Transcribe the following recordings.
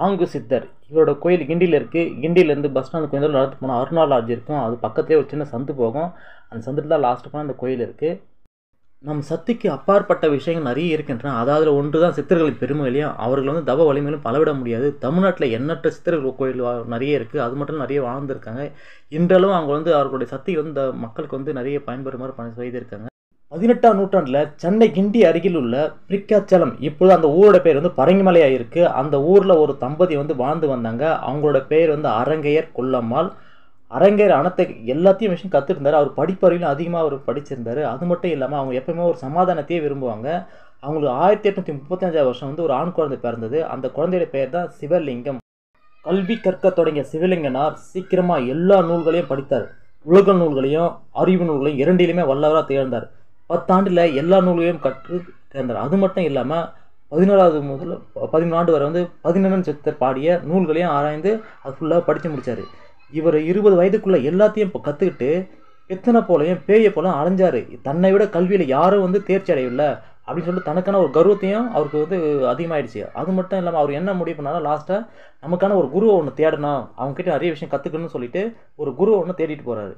Song சித்தர் இவரோட கோயில் கிண்டியில் இருக்குது கிண்டியிலேருந்து பஸ் ஸ்டாண்டு கொஞ்சம் தூரம் நடந்து போனால் அருணா லாட்ஜ் இருக்கும் அது பக்கத்துலேயே ஒரு சின்ன சந்து போகும் அந்த சந்தில் தான் லாஸ்ட்டு போனால் அந்த கோயில் இருக்குது நம் சக்திக்கு அப்பாற்பட்ட விஷயங்கள் நிறைய இருக்கின்றன அதாவது ஒன்று தான் சித்தர்களின் பெருமைகளையும் அவர்கள் வந்து தவ வலிமையிலும் பலவிட முடியாது தமிழ்நாட்டில் எண்ணற்ற சித்தர்கள் கோயில் வா- நிறைய இருக்குது அது மட்டும் நிறைய வாழ்ந்திருக்காங்க இன்றளவும் அவங்க வந்து அவர்களுடைய சக்தி வந்து இந்த மக்களுக்கு வந்து நிறைய பயன்பெறுமாறு பணி செய்திருக்காங்க பதினெட்டாம் நூற்றாண்டில் சென்னை கிண்டி அருகில் உள்ள பிரிக்காச்சலம் இப்பொழுது அந்த ஊரோட பேர் வந்து பரங்கிமலையாக இருக்குது அந்த ஊரில் ஒரு தம்பதி வந்து வாழ்ந்து வந்தாங்க அவங்களோட பேர் வந்து அரங்கையர் கொல்லம்மாள் அரங்கையர் அனைத்து எல்லாத்தையும் விஷயம் கற்றுருந்தார் அவர் படிப்பறிவிலும் அதிகமாக அவர் படிச்சிருந்தார் அது மட்டும் இல்லாமல் அவங்க எப்பவுமே ஒரு சமாதானத்தையே விரும்புவாங்க அவங்களுக்கு ஆயிரத்தி எட்நூற்றி முப்பத்தஞ்சாவது வருஷம் வந்து ஒரு ஆண் குழந்தை பிறந்தது அந்த குழந்தையோட பேர் தான் சிவலிங்கம் கல்வி கற்க தொடங்கிய சிவலிங்கனார் சீக்கிரமாக எல்லா நூல்களையும் படித்தார் உலக நூல்களையும் அறிவு நூல்களையும் இரண்டிலுமே வல்லவராக திகழ்ந்தார் பத்தாண்டில் எல்லா நூல்களையும் கற்று தேர்ந்தார் அது மட்டும் இல்லாமல் பதினோராவது முதல் பதிமூணு ஆண்டு வரை வந்து பதினெண்ணன் சித்தர் பாடிய நூல்களையும் ஆராய்ந்து அது ஃபுல்லாக படித்து முடித்தார் இவர் இருபது வயதுக்குள்ளே எல்லாத்தையும் இப்போ கற்றுக்கிட்டு பித்தனை போலையும் பேயை போல அலைஞ்சார் தன்னை விட கல்வியில் யாரும் வந்து தேர்ச்சி அடையவில்லை அப்படின்னு சொல்லிட்டு தனக்கான ஒரு கர்வத்தையும் அவருக்கு வந்து அதிகமாயிடுச்சு அது மட்டும் இல்லாமல் அவர் என்ன முடிவு பண்ணாலும் லாஸ்ட்டாக நமக்கான ஒரு குருவை ஒன்று தேடணும் அவங்ககிட்ட நிறைய விஷயம் கற்றுக்கணும்னு சொல்லிட்டு ஒரு குருவை ஒன்று தேடிட்டு போகிறாரு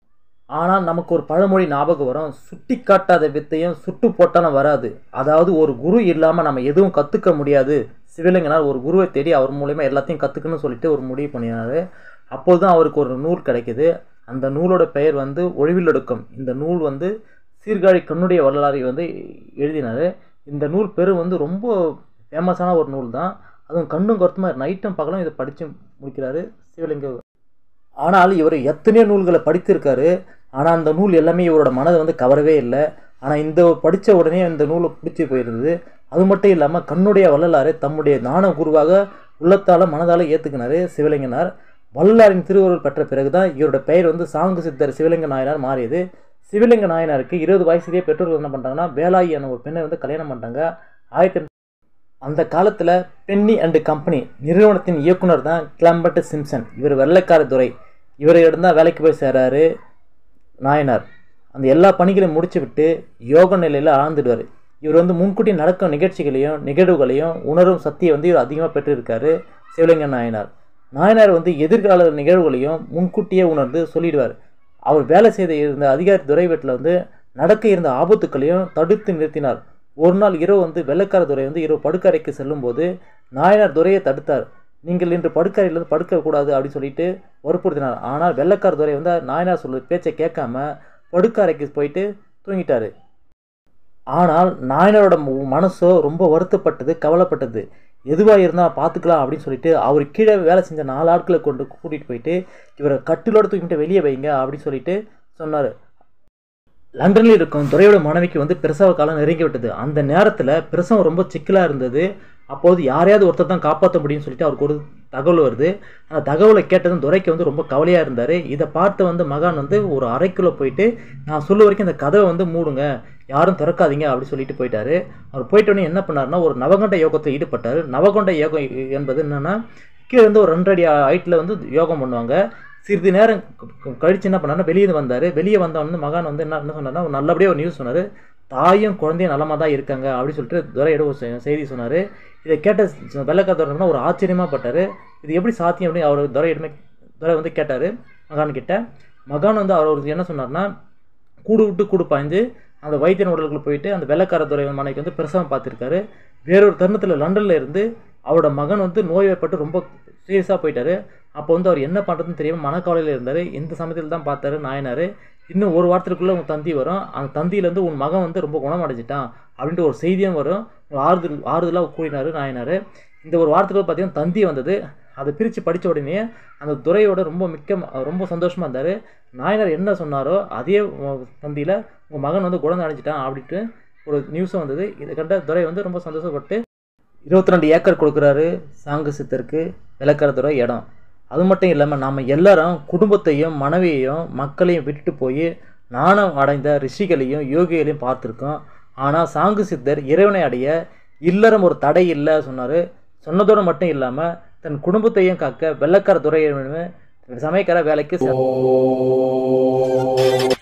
ஆனால் நமக்கு ஒரு பழமொழி ஞாபகம் வரும் சுட்டி காட்டாத வித்தையும் சுட்டு போட்டாலும் வராது அதாவது ஒரு குரு இல்லாமல் நம்ம எதுவும் கற்றுக்க முடியாது சிவலிங்கனார் ஒரு குருவை தேடி அவர் மூலயமா எல்லாத்தையும் கற்றுக்கணும்னு சொல்லிட்டு ஒரு முடிவு பண்ணினார் அப்போது தான் அவருக்கு ஒரு நூல் கிடைக்குது அந்த நூலோட பெயர் வந்து ஒழிவிலொடுக்கம் இந்த நூல் வந்து சீர்காழி கண்ணுடைய வரலாறை வந்து எழுதினார் இந்த நூல் பெரும் வந்து ரொம்ப ஃபேமஸான ஒரு நூல் தான் அதுவும் கண்ணும் கருத்துமா நைட்டும் பகலும் இதை படித்து முடிக்கிறாரு சிவலிங்க ஆனால் இவர் எத்தனையோ நூல்களை படித்திருக்காரு ஆனால் அந்த நூல் எல்லாமே இவரோட மனதை வந்து கவரவே இல்லை ஆனால் இந்த படித்த உடனே இந்த நூலை பிடிச்சி போயிருந்தது அது மட்டும் இல்லாமல் கண்ணுடைய வள்ளலாரை தம்முடைய ஞான குருவாக உள்ளத்தால் மனதால் ஏற்றுக்கினார் சிவலிங்கனார் வள்ளலாரின் திருவருள் பெற்ற பிறகு தான் இவரோட பெயர் வந்து சாங்கு சித்தர் சிவலிங்க நாயனார் மாறியது சிவலிங்க நாயனாருக்கு இருபது வயசுலேயே பெற்றோர்கள் என்ன பண்ணுறாங்கன்னா வேலாயி என ஒரு பெண்ணை வந்து கல்யாணம் பண்ணுறாங்க ஆயிரத்தி அந்த காலத்தில் பென்னி அண்டு கம்பெனி நிறுவனத்தின் இயக்குனர் தான் கிளம்பர்ட் சிம்சன் இவர் வெள்ளைக்கார துறை இவரிடம் தான் வேலைக்கு போய் சேராரு நாயனார் அந்த எல்லா பணிகளையும் முடிச்சு விட்டு யோக நிலையில் ஆழ்ந்துடுவார் இவர் வந்து முன்கூட்டி நடக்கும் நிகழ்ச்சிகளையும் நிகழ்வுகளையும் உணரும் சக்தியை வந்து இவர் அதிகமாக பெற்றிருக்காரு சிவலிங்க நாயனார் நாயனார் வந்து எதிர்கால நிகழ்வுகளையும் முன்கூட்டியே உணர்ந்து சொல்லிடுவார் அவர் வேலை செய்த இருந்த அதிகாரி துறை வீட்டில் வந்து நடக்க இருந்த ஆபத்துக்களையும் தடுத்து நிறுத்தினார் ஒரு நாள் இரவு வந்து வெள்ளக்கார துறை வந்து இரவு படுக்கறைக்கு செல்லும்போது நாயனார் துறையை தடுத்தார் நீங்கள் இன்று படுக்கறையில் வந்து படுக்கக்கூடாது அப்படின்னு சொல்லிட்டு வற்புறுத்தினார் ஆனால் வெள்ளக்கார துறை வந்து நாயனார் சொல்ல பேச்சை கேட்காம படுக்கறைக்கு போயிட்டு தூங்கிட்டாரு ஆனால் நாயனரோட மு- மனசோ ரொம்ப வருத்தப்பட்டது கவலைப்பட்டது எதுவாக இருந்தால் பார்த்துக்கலாம் அப்படின்னு சொல்லிட்டு அவர் கீழே வேலை செஞ்ச நாலு ஆட்களை கொண்டு கூட்டிகிட்டு போயிட்டு இவரை கட்டிலோட தூக்கிட்டு வெளியே வைங்க அப்படின்னு சொல்லிட்டு சொன்னார் லண்டனில் இருக்கும் துறையோட மனைவிக்கு வந்து பிரசவ காலம் நெருங்கி விட்டது அந்த நேரத்தில் பிரசவம் ரொம்ப சிக்கலாக இருந்தது அப்போது யாரையாவது ஒருத்தர் தான் காப்பாற்ற முடியும்னு சொல்லிட்டு அவருக்கு ஒரு தகவல் வருது அந்த தகவலை கேட்டதும் துரைக்கு வந்து ரொம்ப கவலையாக இருந்தார் இதை பார்த்து வந்து மகான் வந்து ஒரு அறைக்குள்ளே போயிட்டு நான் சொல்ல வரைக்கும் இந்த கதவை வந்து மூடுங்க யாரும் திறக்காதீங்க அப்படி சொல்லிட்டு போயிட்டாரு அவர் போயிட்டோன்னே என்ன பண்ணாருன்னா ஒரு நவகண்ட யோகத்தில் ஈடுபட்டார் நவகண்ட யோகம் என்பது என்னன்னா கீழே இருந்து ஒரு ரெண்டடி ஹைட்டில் வந்து யோகம் பண்ணுவாங்க சிறிது நேரம் க- கழிச்சு என்ன பண்ணாருன்னா வெளியே வந்தார் வெளியே வந்தவொடனே மகான் வந்து என்ன என்ன சொன்னார்னா ஒரு நல்லபடியாக ஒரு நியூஸ் சொன்னார் தாயும் குழந்தையும் நலமாக தான் இருக்காங்க அப்படின்னு சொல்லிட்டு துரையிடம் ஒரு செ- செய்தி சொன்னார் இதை கேட்ட ஸ்- வெள்ளைக்காரர் ஒரு ஆச்சரியமாக பட்டார் இது எப்படி சாத்தியம் அப்படின்னு அவர் துரையிடமே துரை வந்து கேட்டார் மகான் கிட்ட மகான் வந்து அவர் ஒரு என்ன சொன்னார்னா கூடு விட்டு கூடு பாய்ந்து அந்த வைத்தியன் உடலுக்குள்ள போயிட்டு அந்த வெள்ளைக்கார துறை மனைக்கு வந்து பிரசவம் பார்த்துருக்காரு வேறொரு தருணத்தில் லண்டனில் இருந்து அவரோட மகன் வந்து நோய்வாய்ப்பட்டு ரொம்ப சீரியஸாக போயிட்டாரு அப்போ வந்து அவர் என்ன பண்ணுறதுன்னு தெரியாமல் மனக்கவலையில் இருந்தார் இந்த சமயத்தில் தான் பார்த்தாரு நாயனார் இன்னும் ஒரு வாரத்துக்குள்ளே உன் தந்தி வரும் அந்த தந்தியிலேருந்து உன் மகன் வந்து ரொம்ப குணமடைஞ்சிட்டான் அப்படின்ட்டு ஒரு செய்தியும் வரும் ஒரு ஆறுதல் ஆறுதலாக கூறினார் நாயனார் இந்த ஒரு வாரத்துக்குள்ள பார்த்தீங்கன்னா தந்தி வந்தது அதை பிரித்து படித்த உடனே அந்த துறையோட ரொம்ப மிக்க ரொம்ப சந்தோஷமாக இருந்தார் நாயனார் என்ன சொன்னாரோ அதே தந்தியில் உங்கள் மகன் வந்து குழந்தை அடைஞ்சிட்டான் அப்படின்ட்டு ஒரு நியூஸும் வந்தது இதை கண்ட துரை வந்து ரொம்ப சந்தோஷப்பட்டு இருபத்தி ரெண்டு ஏக்கர் கொடுக்குறாரு சாங்கு சித்தருக்கு விளக்கறதுற இடம் அது மட்டும் இல்லாமல் நாம் எல்லாரும் குடும்பத்தையும் மனைவியையும் மக்களையும் விட்டுட்டு போய் நாணம் அடைந்த ரிஷிகளையும் யோகிகளையும் பார்த்துருக்கோம் ஆனால் சாங்கு சித்தர் இறைவனை அடைய இல்லறம் ஒரு தடை இல்லை சொன்னார் சொன்னதோடு மட்டும் இல்லாமல் தன் குடும்பத்தையும் காக்க வெள்ளக்கார துறை சமயக்கார வேலைக்கு சேர்ந்தார்.